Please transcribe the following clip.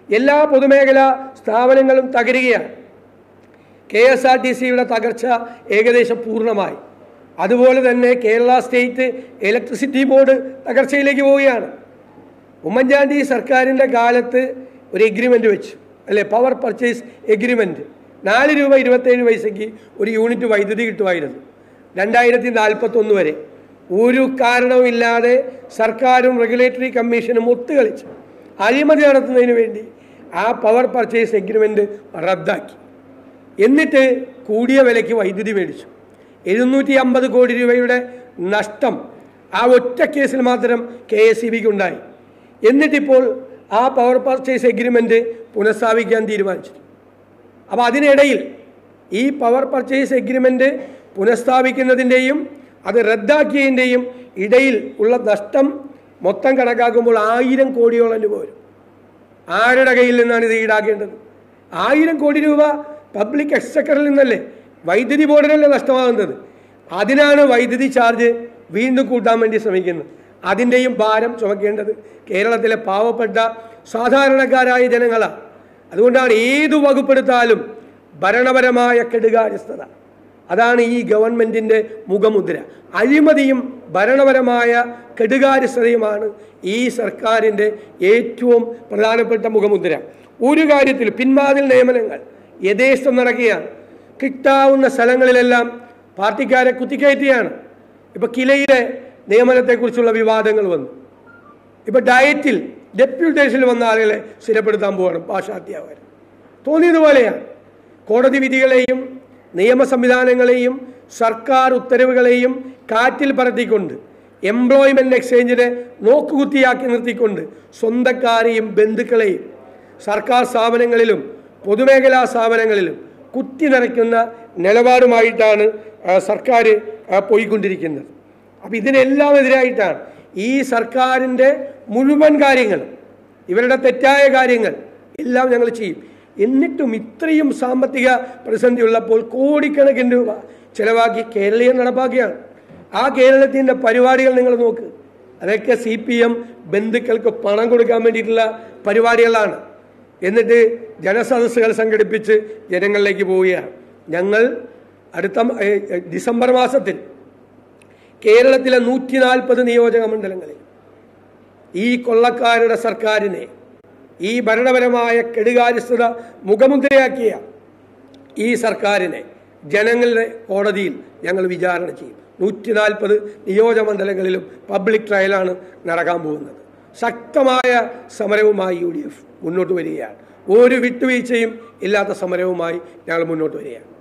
എല്ലാ പൊതുമേഖലാ സ്ഥാപനങ്ങളും തകരുകയാണ് കെ എസ് ആർ ടി സിയുടെ തകർച്ച ഏകദേശം പൂർണ്ണമായി അതുപോലെ തന്നെ കേരള സ്റ്റേറ്റ് ഇലക്ട്രിസിറ്റി ബോർഡ് തകർച്ചയിലേക്ക് പോവുകയാണ് ഉമ്മൻചാണ്ടി സർക്കാരിൻ്റെ കാലത്ത് ഒരു എഗ്രിമെൻ്റ് വെച്ചു അല്ലേ പവർ പർച്ചേസ് എഗ്രിമെൻറ്റ് നാല് രൂപ ഇരുപത്തേഴ് പൈസയ്ക്ക് ഒരു യൂണിറ്റ് വൈദ്യുതി കിട്ടുമായിരുന്നു രണ്ടായിരത്തി നാൽപ്പത്തൊന്ന് വരെ ഒരു കാരണവുമില്ലാതെ സർക്കാരും റെഗുലേറ്ററി കമ്മീഷനും ഒത്തുകളിച്ച് അഴിമതി നടത്തുന്നതിന് വേണ്ടി ആ പവർ പർച്ചേസ് എഗ്രിമെൻറ്റ് റദ്ദാക്കി എന്നിട്ട് കൂടിയ വിലയ്ക്ക് വൈദ്യുതി മേടിച്ചു എഴുന്നൂറ്റി അമ്പത് കോടി രൂപയുടെ നഷ്ടം ആ ഒറ്റ കേസിൽ മാത്രം കെ എസ് ഇ ബിക്ക് ഉണ്ടായി എന്നിട്ടിപ്പോൾ ആ പവർ പർച്ചേസ് എഗ്രിമെൻറ്റ് പുനഃസ്ഥാപിക്കാൻ തീരുമാനിച്ചു അപ്പോൾ അതിനിടയിൽ ഈ പവർ പർച്ചേസ് എഗ്രിമെൻറ്റ് പുനഃസ്ഥാപിക്കുന്നതിൻ്റെയും അത് റദ്ദാക്കിയതിൻ്റെയും ഇടയിൽ ഉള്ള നഷ്ടം മൊത്തം കണക്കാക്കുമ്പോൾ ആയിരം കോടിയോളം രൂപ വരും ആരുടെ കയ്യിൽ നിന്നാണ് ഇത് ഈടാക്കേണ്ടത് ആയിരം കോടി രൂപ പബ്ലിക് എക്സ്ചക്കറിൽ നിന്നല്ലേ വൈദ്യുതി ബോർഡിനല്ലേ നഷ്ടമാകുന്നത് അതിനാണ് വൈദ്യുതി ചാർജ് വീണ്ടും കൂട്ടാൻ വേണ്ടി ശ്രമിക്കുന്നത് അതിൻ്റെയും ഭാരം ചുമക്കേണ്ടത് കേരളത്തിലെ പാവപ്പെട്ട സാധാരണക്കാരായ ജനങ്ങളാണ് അതുകൊണ്ടാണ് ഏതു വകുപ്പെടുത്താലും ഭരണപരമായ കെടുകാര്യസ്ഥത അതാണ് ഈ ഗവൺമെൻറ്റിൻ്റെ മുഖമുദ്ര അഴിമതിയും ഭരണപരമായ കെടുകാര്യസ്ഥതയുമാണ് ഈ സർക്കാരിൻ്റെ ഏറ്റവും പ്രധാനപ്പെട്ട മുഖമുദ്ര ഒരു കാര്യത്തിൽ പിൻവാതിൽ നിയമനങ്ങൾ യഥേഷ്ടം നടക്കുകയാണ് കിട്ടാവുന്ന സ്ഥലങ്ങളിലെല്ലാം പാർട്ടിക്കാരെ കുത്തിക്കയറ്റിയാണ് ഇപ്പോൾ കിലയിലെ നിയമനത്തെക്കുറിച്ചുള്ള വിവാദങ്ങൾ വന്നു ഇപ്പോൾ ഡയറ്റിൽ ഡെപ്യൂട്ടേഷനിൽ വന്ന ആളുകളെ സ്ഥിരപ്പെടുത്താൻ പോകണം പാശ്ചാത്യാവർ തോന്നിയതുപോലെയാണ് കോടതി വിധികളെയും നിയമ സംവിധാനങ്ങളെയും സർക്കാർ ഉത്തരവുകളെയും കാറ്റിൽ പറത്തിക്കൊണ്ട് എംപ്ലോയ്മെന്റ് എക്സ്ചേഞ്ചിനെ നോക്കുകുത്തിയാക്കി നിർത്തിക്കൊണ്ട് സ്വന്തക്കാരെയും ബന്ധുക്കളെയും സർക്കാർ സ്ഥാപനങ്ങളിലും പൊതുമേഖലാ സ്ഥാപനങ്ങളിലും കുത്തി നിറയ്ക്കുന്ന നിലപാടുമായിട്ടാണ് ആ, സർക്കാർ ആ, പോയിക്കൊണ്ടിരിക്കുന്നത് അപ്പം ഇതിനെല്ലാം എതിരായിട്ടാണ് ഈ സർക്കാരിൻ്റെ മുഴുവൻ കാര്യങ്ങൾ ഇവരുടെ തെറ്റായ കാര്യങ്ങൾ എല്ലാം ഞങ്ങൾ ചെയ്യും എന്നിട്ടും ഇത്രയും സാമ്പത്തിക പ്രതിസന്ധി ഉള്ളപ്പോൾ കോടിക്കണക്കിന് രൂപ ചെലവാക്കി കേരളീയം നടപ്പാക്കുകയാണ് ആ കേരളത്തിൻ്റെ പരിപാടികൾ നിങ്ങൾ നോക്ക് അതൊക്കെ സി പി എം ബന്ധുക്കൾക്ക് പണം കൊടുക്കാൻ വേണ്ടിയിട്ടുള്ള പരിപാടികളാണ് എന്നിട്ട് ജനസദസ്സുകൾ സംഘടിപ്പിച്ച് ജനങ്ങളിലേക്ക് പോവുകയാണ് ഞങ്ങൾ അടുത്ത മ- ഏ, ഏ, ഡിസംബർ മാസത്തിൽ കേരളത്തിലെ നൂറ്റി നാൽപ്പത് നിയോജക മണ്ഡലങ്ങളിൽ ഈ കൊള്ളക്കാരുടെ സർക്കാരിനെ ഈ ഭരണപരമായ കെടുകാര്യസ്ഥത മുഖമുദ്രയാക്കിയ ഈ സർക്കാരിനെ ജനങ്ങളുടെ കോടതിയിൽ ഞങ്ങൾ വിചാരണ ചെയ്യും നൂറ്റി നാൽപ്പത് നിയോജകമണ്ഡലങ്ങളിലും പബ്ലിക് ട്രയലാണ് നടക്കാൻ പോകുന്നത് ശക്തമായ സമരവുമായി യു ഡി എഫ് മുന്നോട്ട് വരികയാണ് ഒരു വിട്ടുവീഴ്ചയും ഇല്ലാത്ത സമരവുമായി ഞങ്ങൾ മുന്നോട്ട് വരികയാണ്